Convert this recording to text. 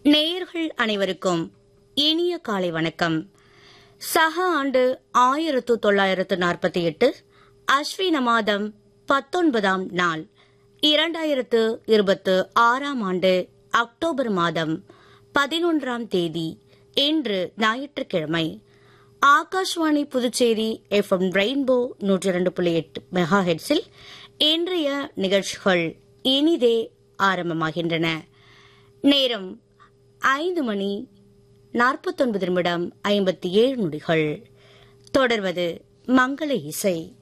நேயர்கள் அனைவருக்கும் இனிய காலை வணக்கம் சக ஆண்டு ஆயிரத்து தொள்ளாயிரத்து நாற்பத்தி எட்டு அஸ்வின மாதம் பத்தொன்பதாம் நாள் இரண்டாயிரத்து இருபத்து ஆறாம் ஆண்டு அக்டோபர் மாதம் பதினொன்றாம் தேதி இன்று ஞாயிற்றுக்கிழமை ஆகாஷ்வாணி புதுச்சேரி எஃப்எம் ரெயின்போ நூற்றி இரண்டு புள்ளி எட்டு மெகா ஹெட்ஸில் இன்றைய நிகழ்ச்சிகள் இனிதே ஆரம்பமாகின்றன நேரம் ஐந்து மணி நாற்பத்தொன்பது நிமிடம் ஐம்பத்தி ஏழு நொடிகள் தொடர்வது மங்கள இசை